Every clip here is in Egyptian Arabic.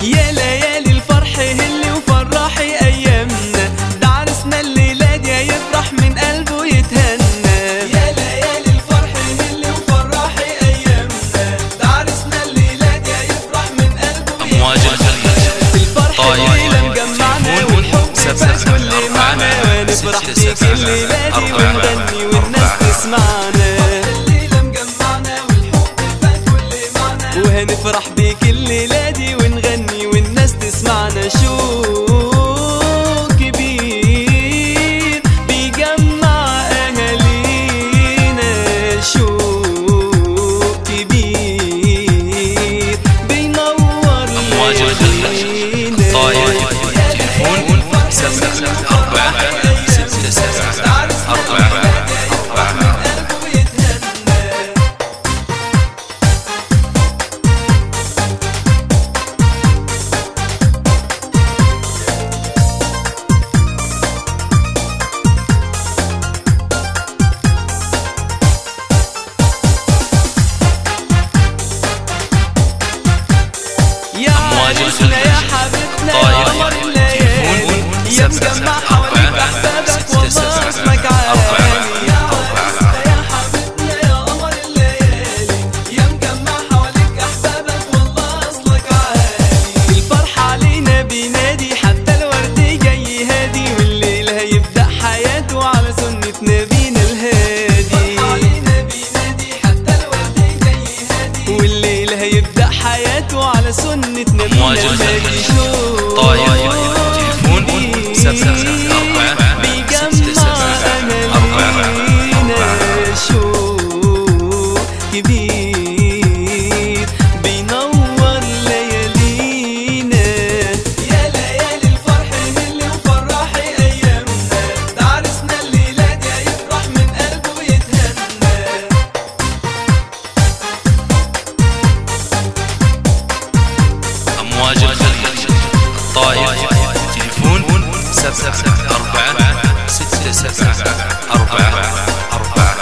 يا ليالي الفرح هلي وفرحي ايامنا ده عرسنا الليله دي يفرح من قلبه يتهنى يا ليالي الفرح هلي وفرحي ايامنا ده عرسنا الليله دي يفرح من قلبه أمواج الخليج الفرح طاير. الليله مجمعنا تليفون والحب سبعة فات كل أربعة معنا ونفرح ستة بيك سبعة الليله دي أربعة ونغني والناس أربعة. تسمعنا الليله مجمعنا والحب فات كل معنا وهنفرح بيك الليله دي ونغني والناس تسمعنا شو كبير بيجمع اهالينا شو كبير بينور أمواج الخليج ليالينا. طاير تليفون سبعة أربعة ستة سبعة أربعة أربعة قلبه يتهنى يا أمواج عرسنا يا الخليج. حبيبنا طاير. يا قمر الليالي تليفون يا سبعة مجمع أربعة حواليك احبابك ستة والله سبعة اسمك أربعة عالي يا عرسنا يا حبيبنا يا قمر الليالي يا مجمع حواليك احبابك والله اصلك عالي الفرح علينا بينادي حتى الورد جاي هادي والليل هيبدأ حياته على سنة نبينا الهادي علينا بينادي حتى الورد جاي هادي والليل هيبدأ حياته على سنة نبينا أمواج الهادي الخليج. شوف طاير تليفون سبعة أربعة ستة سبعة أربعة أربعة شو كبير بينور ليالينا يا ليالي الفرح اللي وفرحي ايامنا ده عرسنا الليله دي يفرح من قلبه يتهنى أمواج الخليج طاير تليفون سبعة أربعة ستة سبعة أربعة أربعة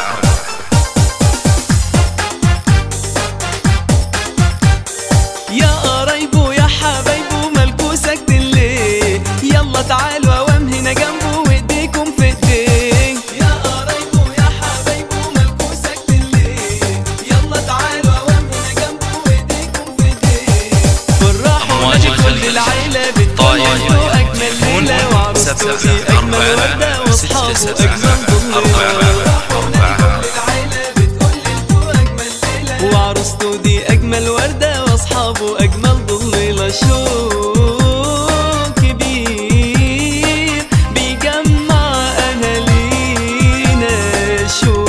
يا قرايبه يا حبايبه مالكوا ساكتين ليه يلا تعالوا اوام هنا جنبه وايديكم في ايديه يا قرايبه يا حبايبه مالكوا ساكتين ليه يلا تعالوا اوام هنا جنبه وايديكم في ايديه فرحوا أمواج نادي كل الخليج. العيلة طاير. بتقولوا اجمل ليلة وعروسته سبعة دي اجمل أربعة وردة ستة واصحابه سبعة اجمل أربعة أربعة وعروسته دي اجمل ورده واصحابه اجمل ضليله شو كبير بيجمع اهالينا شو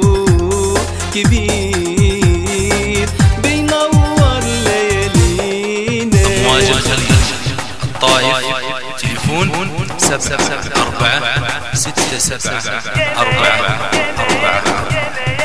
كبير بينور ليالينا أمواج الخليج طاير تليفون سبعة أربعة ستة سبعة أربعة أربعة